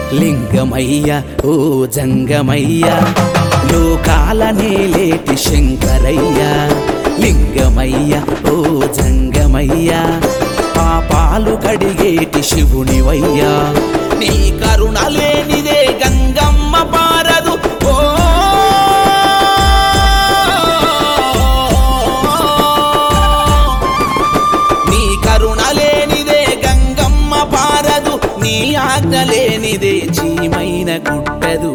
లింగమయ్య ఓ జంగమయ్య లోకాల నేలేటి శంకరయ్య లింగమయ్య ఓ జంగమయ్య పాపాలు కడిగేటి శివునివయ్యా నీ కరుణ లేనిదే గంగమ్మ పారదు ఓ నీ కరుణ లేనిదే గంగమ్మ పారదు నీ ఆజ్ఞ లేనిదే చీమైన గుట్టదు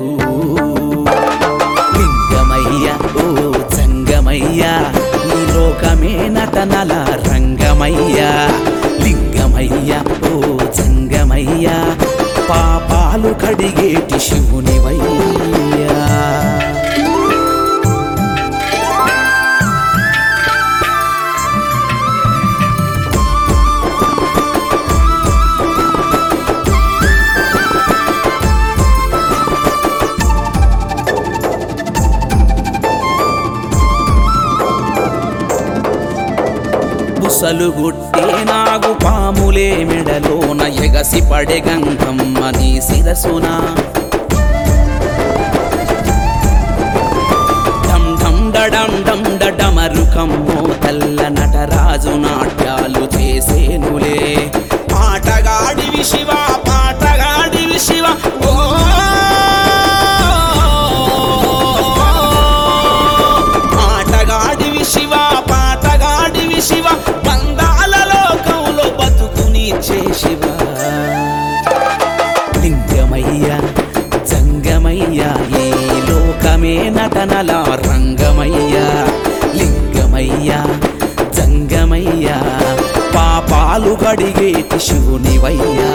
లింగమయ్య ఓ జంగమయ్య నీ లోకమే నటనల రంగమయ్య లింగమయ్య ఓ జంగమయ్య పాపాలు కడిగేటి శివునివయ్యా బుసలు గుట్టే నాగు పాములే మెడలోన ఎగసి పడే గంగమ్మ నీ శిరసున ఢం ఢం డడం డం డమరుకమ్మో తల్ల నటరాజు నాట్యాలు చేసేనులే పాటగాడివి శివ పాటగాడివి శివ ఓ ఆటగాడివి శివ పాటగాడివి శివ బంధాల లోకంలో బతుకునిచ్చే శివ లింగమయ్య జంగమయ్య ఏ లోకమే నటనల రంగమయ్య లింగమయ్య జంగమయ్య పాపాలు కడిగేటి శివునివయ్యా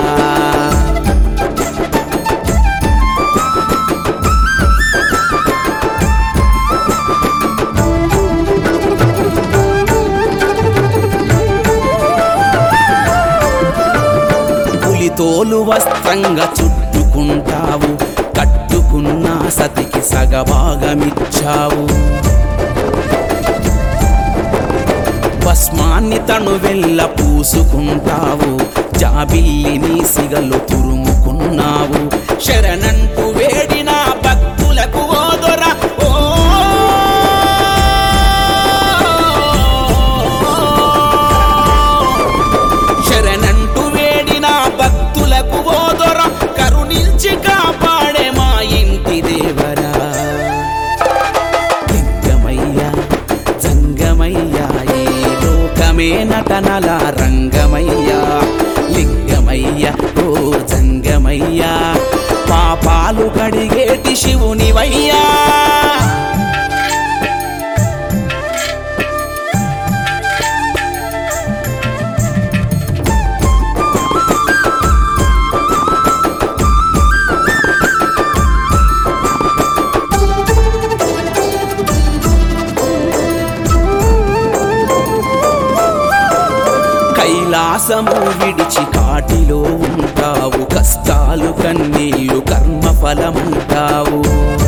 పులితోలు వస్త్రంగా చుట్టుకుంటావు కట్టుకున్న సతికి సగభాగమిచ్చావు భస్మాన్ని తను వెళ్ళ పూసుకుంటావు జాబిల్లిని సిగలు తురుముకున్నావు శరణంటూ వేడిన భక్తులకు ఓదొర ఓ శరణంటూ వేడిన భక్తులకు ఓదొర కరుణించి కాపాడే మా ఇంటి దేవరా లింగమయ్య జంగమయ్య ఏ లోకమే నటనల రంగమయ్య లింగమయ్య ఓ జంగమయ్య పాపాలు కడిగేటి శివునివయ్యా కైలాసము విడిచి కాటిలో ఉంటావు కష్టాలు కన్నీళ్లు కర్మఫలమంటావు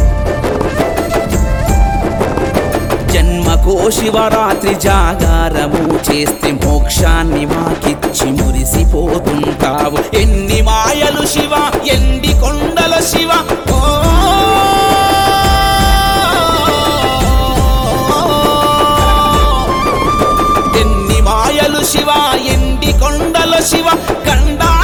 జన్మకో శివరాత్రి జాగారము చేస్తే మోక్షాన్ని మాకిచ్చి మురిసిపోతుంటావు ఎన్ని మాయలు శివ ఎండి కొండల శివ ఓ ఎన్ని మాయలు శివ ఎండి కొండల శివ కండా